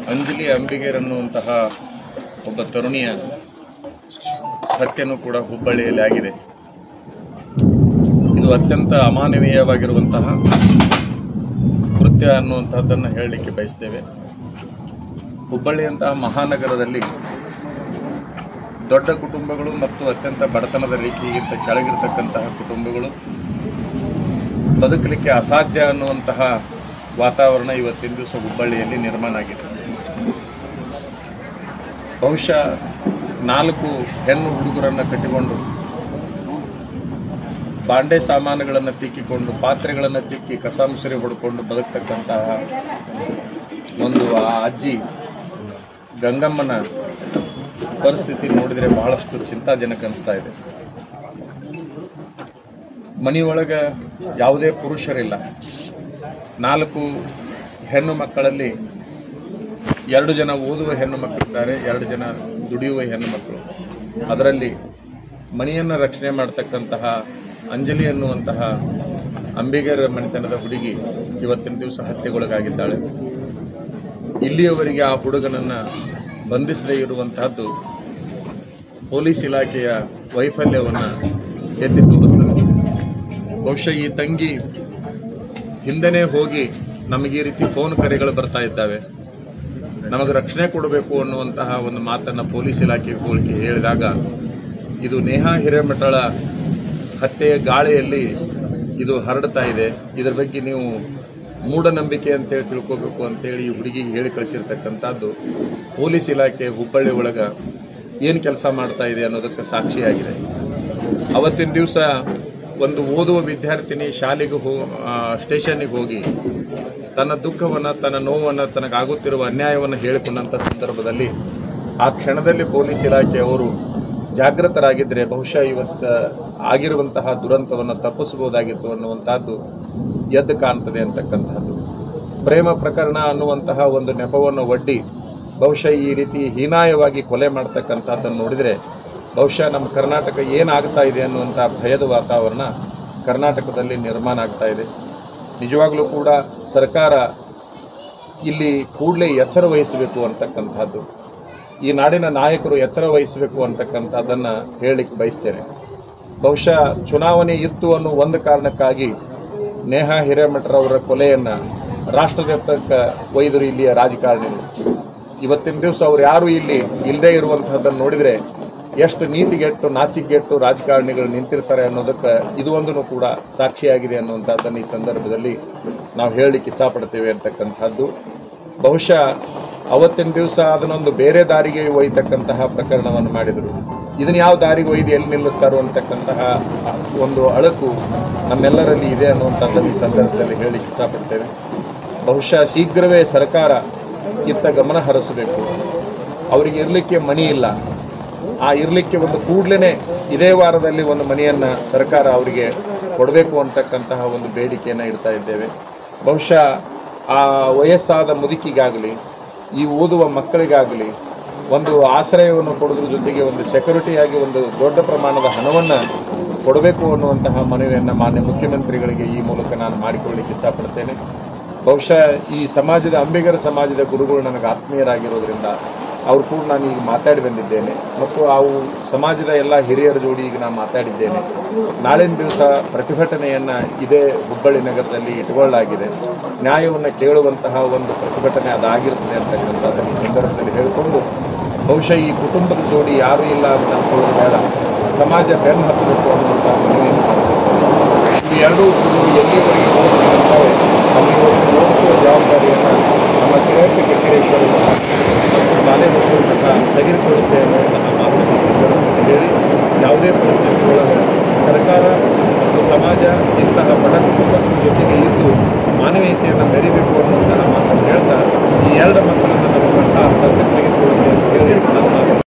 ಅಂಜಲಿ ಅಂಬಿಗೇರ್ ಅನ್ನುವಂತಹ ಒಬ್ಬ ತರುಣಿಯ ಹತ್ಯೆನೂ ಕೂಡ ಹುಬ್ಬಳ್ಳಿಯಲ್ಲಿ ಆಗಿದೆ ಇದು ಅತ್ಯಂತ ಅಮಾನವೀಯವಾಗಿರುವಂತಹ ಕೃತ್ಯ ಅನ್ನುವಂಥದ್ದನ್ನು ಹೇಳಲಿಕ್ಕೆ ಬಯಸ್ತೇವೆ ಹುಬ್ಬಳ್ಳಿಯಂತಹ ಮಹಾನಗರದಲ್ಲಿ ದೊಡ್ಡ ಕುಟುಂಬಗಳು ಮತ್ತು ಅತ್ಯಂತ ಬಡತನದ ರೇಖೆಗಿಂತ ಕೆಳಗಿರ್ತಕ್ಕಂತಹ ಕುಟುಂಬಗಳು ಬದುಕಲಿಕ್ಕೆ ಅಸಾಧ್ಯ ಅನ್ನುವಂತಹ ವಾತಾವರಣ ಇವತ್ತಿನ ದಿವಸ ಹುಬ್ಬಳ್ಳಿಯಲ್ಲಿ ನಿರ್ಮಾಣ ಆಗಿದೆ ಬಹುಶಃ ನಾಲ್ಕು ಹೆಣ್ಣು ಹುಡುಗರನ್ನು ಕಟ್ಟಿಕೊಂಡು ಬಾಂಡೆ ಸಾಮಾನುಗಳನ್ನು ತಿಕ್ಕಿಕೊಂಡು ಪಾತ್ರೆಗಳನ್ನು ತಿಕ್ಕಿ ಕಸ ಮುಸುರಿ ಹೊಡ್ಕೊಂಡು ಬದುಕ್ತಕ್ಕಂತಹ ಒಂದು ಆ ಅಜ್ಜಿ ಗಂಗಮ್ಮನ ಪರಿಸ್ಥಿತಿ ನೋಡಿದರೆ ಬಹಳಷ್ಟು ಚಿಂತಾಜನಕ ಅನಿಸ್ತಾ ಇದೆ ಮನೆಯೊಳಗೆ ಯಾವುದೇ ಪುರುಷರಿಲ್ಲ ನಾಲ್ಕು ಹೆಣ್ಣು ಮಕ್ಕಳಲ್ಲಿ ಎರಡು ಜನ ಓದುವ ಹೆಣ್ಣು ಮಕ್ಕಳಿದ್ದಾರೆ ಎರಡು ಜನ ದುಡಿಯುವ ಹೆಣ್ಣು ಮಕ್ಕಳು ಅದರಲ್ಲಿ ಮನೆಯನ್ನು ರಕ್ಷಣೆ ಮಾಡ್ತಕ್ಕಂತಹ ಅಂಜಲಿ ಅನ್ನುವಂತಹ ಅಂಬಿಗರ ಮನೆತನದ ಹುಡುಗಿ ಇವತ್ತಿನ ದಿವಸ ಹತ್ಯೆಗೊಳಗಾಗಿದ್ದಾಳೆ ಇಲ್ಲಿಯವರೆಗೆ ಆ ಹುಡುಗನನ್ನು ಬಂಧಿಸದೇ ಇರುವಂತಹದ್ದು ಪೊಲೀಸ್ ಇಲಾಖೆಯ ವೈಫಲ್ಯವನ್ನು ಎತ್ತಿ ತೋರಿಸ್ತದೆ ಬಹುಶಃ ಈ ತಂಗಿ ಹಿಂದೆನೇ ಹೋಗಿ ನಮಗೆ ಈ ರೀತಿ ಫೋನ್ ಕರೆಗಳು ಬರ್ತಾ ಇದ್ದಾವೆ ನಮಗೆ ರಕ್ಷಣೆ ಕೊಡಬೇಕು ಅನ್ನುವಂತಹ ಒಂದು ಮಾತನ್ನು ಪೊಲೀಸ್ ಇಲಾಖೆಗೆ ಹೋಲಿಕೆ ಹೇಳಿದಾಗ ಇದು ನೇಹಾ ಹಿರೇಮಠಳ ಹತ್ಯೆಯ ಗಾಳಿಯಲ್ಲಿ ಇದು ಹರಡ್ತಾ ಇದೆ ಇದರ ಬಗ್ಗೆ ನೀವು ಮೂಢನಂಬಿಕೆ ಅಂತೇಳಿ ತಿಳ್ಕೋಬೇಕು ಅಂತೇಳಿ ಈ ಹುಡುಗಿಗೆ ಹೇಳಿ ಕಳಿಸಿರ್ತಕ್ಕಂಥದ್ದು ಪೊಲೀಸ್ ಇಲಾಖೆ ಹುಬ್ಬಳ್ಳಿ ಒಳಗೆ ಏನು ಕೆಲಸ ಮಾಡ್ತಾ ಇದೆ ಅನ್ನೋದಕ್ಕೆ ಸಾಕ್ಷಿಯಾಗಿದೆ ಅವತ್ತಿನ ದಿವಸ ಒಂದು ಓದುವ ವಿದ್ಯಾರ್ಥಿನಿ ಶಾಲೆಗೆ ಹೋ ಸ್ಟೇಷನ್ನಿಗೆ ಹೋಗಿ ತನ್ನ ದುಃಖವನ್ನು ತನ್ನ ನೋವನ್ನು ತನಗಾಗುತ್ತಿರುವ ಅನ್ಯಾಯವನ್ನು ಹೇಳಿಕೊಂಡಂಥ ಸಂದರ್ಭದಲ್ಲಿ ಆ ಕ್ಷಣದಲ್ಲಿ ಪೊಲೀಸ್ ಇಲಾಖೆಯವರು ಜಾಗೃತರಾಗಿದ್ದರೆ ಬಹುಶಃ ಇವತ್ತು ಆಗಿರುವಂತಹ ದುರಂತವನ್ನು ತಪ್ಪಿಸಬಹುದಾಗಿತ್ತು ಅನ್ನುವಂಥದ್ದು ಎದ್ದು ಕಾಣ್ತದೆ ಅಂತಕ್ಕಂಥದ್ದು ಪ್ರೇಮ ಪ್ರಕರಣ ಅನ್ನುವಂತಹ ಒಂದು ನೆಪವನ್ನು ಒಡ್ಡಿ ಬಹುಶಃ ಈ ರೀತಿ ಹೀನಾಯವಾಗಿ ಕೊಲೆ ಮಾಡ್ತಕ್ಕಂಥದ್ದನ್ನು ನೋಡಿದರೆ ಬಹುಶಃ ನಮ್ಮ ಕರ್ನಾಟಕ ಏನಾಗ್ತಾ ಇದೆ ಅನ್ನುವಂಥ ಭಯದ ವಾತಾವರಣ ಕರ್ನಾಟಕದಲ್ಲಿ ನಿರ್ಮಾಣ ಆಗ್ತಾ ಇದೆ ನಿಜವಾಗ್ಲೂ ಕೂಡ ಸರ್ಕಾರ ಇಲ್ಲಿ ಕೂಡಲೇ ಎಚ್ಚರ ವಹಿಸಬೇಕು ಅಂತಕ್ಕಂಥದ್ದು ಈ ನಾಡಿನ ನಾಯಕರು ಎಚ್ಚರ ವಹಿಸಬೇಕು ಅಂತಕ್ಕಂಥದ್ದನ್ನು ಹೇಳಲಿಕ್ಕೆ ಬಯಸ್ತೇನೆ ಬಹುಶಃ ಚುನಾವಣೆ ಇತ್ತು ಅನ್ನೋ ಒಂದು ಕಾರಣಕ್ಕಾಗಿ ನೇಹಾ ಹಿರೇಮಠರವರ ಕೊಲೆಯನ್ನು ರಾಷ್ಟ್ರದತ್ತಕ್ಕೆ ಒಯ್ದರು ಇಲ್ಲಿಯ ರಾಜಕಾರಣಿಗಳು ಇವತ್ತಿನ ದಿವಸ ಅವ್ರು ಯಾರು ಇಲ್ಲಿ ಇಲ್ಲದೇ ಇರುವಂತಹದ್ದನ್ನು ನೋಡಿದರೆ ಎಷ್ಟು ನೀತಿಗೆಟ್ಟು ನಾಚಿಕೆಗೆಟ್ಟು ರಾಜಕಾರಣಿಗಳು ನಿಂತಿರ್ತಾರೆ ಅನ್ನೋದಕ್ಕೆ ಇದು ಒಂದೂ ಕೂಡ ಸಾಕ್ಷಿಯಾಗಿದೆ ಅನ್ನುವಂಥದ್ದನ್ನು ಈ ಸಂದರ್ಭದಲ್ಲಿ ನಾವು ಹೇಳಲಿಕ್ಕೆ ಇಚ್ಛಾಪಡ್ತೇವೆ ಅಂತಕ್ಕಂಥದ್ದು ಬಹುಶಃ ಅವತ್ತಿನ ದಿವಸ ಅದನ್ನೊಂದು ಬೇರೆ ದಾರಿಗೆ ಒಯ್ತಕ್ಕಂತಹ ಪ್ರಕರಣವನ್ನು ಮಾಡಿದರು ಇದನ್ನು ಯಾವ ದಾರಿಗೆ ಒಯ್ದು ಎಲ್ಲಿ ನಿಲ್ಲಿಸ್ತಾರೋ ಅಂತಕ್ಕಂತಹ ಒಂದು ಅಳಕು ನಮ್ಮೆಲ್ಲರಲ್ಲಿ ಇದೆ ಅನ್ನುವಂಥದ್ದನ್ನು ಈ ಸಂದರ್ಭದಲ್ಲಿ ಹೇಳಲಿಕ್ಕೆ ಇಚ್ಛಾಪಡ್ತೇವೆ ಬಹುಶಃ ಶೀಘ್ರವೇ ಸರ್ಕಾರ ಇತ್ತ ಗಮನ ಹರಿಸಬೇಕು ಅವರಿಗೆ ಇರಲಿಕ್ಕೆ ಮನಿ ಇಲ್ಲ ಆ ಇರಲಿಕ್ಕೆ ಒಂದು ಕೂಡಲೇ ಇದೇ ವಾರದಲ್ಲಿ ಒಂದು ಮನೆಯನ್ನು ಸರ್ಕಾರ ಅವರಿಗೆ ಕೊಡಬೇಕು ಅಂತಕ್ಕಂತಹ ಒಂದು ಬೇಡಿಕೆಯನ್ನು ಇಡ್ತಾ ಇದ್ದೇವೆ ಬಹುಶಃ ಆ ವಯಸ್ಸಾದ ಮುದುಕಿಗಾಗಲಿ ಈ ಓದುವ ಮಕ್ಕಳಿಗಾಗಲಿ ಒಂದು ಆಶ್ರಯವನ್ನು ಕೊಡೋದ್ರ ಜೊತೆಗೆ ಒಂದು ಸೆಕ್ಯೂರಿಟಿಯಾಗಿ ಒಂದು ದೊಡ್ಡ ಪ್ರಮಾಣದ ಹಣವನ್ನು ಕೊಡಬೇಕು ಅನ್ನುವಂತಹ ಮನವಿಯನ್ನು ಮಾನ್ಯ ಮುಖ್ಯಮಂತ್ರಿಗಳಿಗೆ ಈ ಮೂಲಕ ನಾನು ಮಾಡಿಕೊಳ್ಳಲಿಕ್ಕೆ ಇಚ್ಛಾಪಡ್ತೇನೆ ಬಹುಶಃ ಈ ಸಮಾಜದ ಅಂಬಿಗರ ಸಮಾಜದ ಗುರುಗಳು ನನಗೆ ಆತ್ಮೀಯರಾಗಿರೋದ್ರಿಂದ ಅವ್ರು ಕೂಡ ನಾನು ಈಗ ಮಾತಾಡಿ ಬಂದಿದ್ದೇನೆ ಮತ್ತು ಅವು ಸಮಾಜದ ಎಲ್ಲ ಹಿರಿಯರ ಜೋಡಿ ಈಗ ನಾನು ಮಾತಾಡಿದ್ದೇನೆ ನಾಳಿನ ದಿವಸ ಪ್ರತಿಭಟನೆಯನ್ನು ಇದೇ ಹುಬ್ಬಳ್ಳಿ ನಗರದಲ್ಲಿ ಇಟ್ಕೊಳ್ಳಲಾಗಿದೆ ನ್ಯಾಯವನ್ನು ಕೇಳುವಂತಹ ಒಂದು ಪ್ರತಿಭಟನೆ ಅದಾಗಿರ್ತದೆ ಅಂತಕ್ಕಂಥದ್ದನ್ನು ಈ ಸಂದರ್ಭದಲ್ಲಿ ಹೇಳಿಕೊಂಡು ಬಹುಶಃ ಈ ಕುಟುಂಬದ ಜೋಡಿ ಯಾರೂ ಇಲ್ಲ ಅಂತ ಅನ್ಕೊಳ್ಳೋದು ಬೇಡ ಸಮಾಜ ಬೆನ್ನು ಹತ್ತಬೇಕು ಅನ್ನುವಂಥ ಮನವಿಯನ್ನು ಮಾಡ್ಕೊಳ್ತೇನೆ ಈ ಎರಡೂ ಗುರುಗಳು ಎಲ್ಲಿವರೆಗೆ ಹೋಗ್ತಿರುತ್ತವೆ ಅಲ್ಲಿವರೆಗೆ ಓದಿಸುವ ಜವಾಬ್ದಾರಿಯನ್ನು ನಮ್ಮ ಶ್ರೇಷ್ಠ ಕಿಟ್ಟಿರೇಶ್ವರ ಮತ್ತು ಬಾಲೆಬಸವರನ್ನ ತೆಗೆದುಕೊಳ್ಳುತ್ತೇವೆ ಅನ್ನೋ ಮಾತನ್ನು ಈ ಸಂದರ್ಭದಲ್ಲಿ ಹೇಳಿ ಯಾವುದೇ ಪರಿಸ್ಥಿತಿಯೊಳಗೆ ಸರ್ಕಾರ ಮತ್ತು ಸಮಾಜ ಇಂತಹ ಬಡ ಕುಟುಂಬದ ಜೊತೆಗೆ ಇದ್ದು ಮಾನವೀಯತೆಯನ್ನು ಮೆರಿಬೇಕು ಅನ್ನುವಂತಹ ಮಾತನ್ನು ಹೇಳ್ತಾ ಈ ಎರಡು ಮಕ್ಕಳನ್ನು ನಮ್ಮ ಕಂಡ ಹಸ್ತಕ್ಕೆ ತೆಗೆದುಕೊಳ್ಳುತ್ತೆ ಅಂತ ಹೇಳಿ ನನ್ನ ಮಾತನ್ನು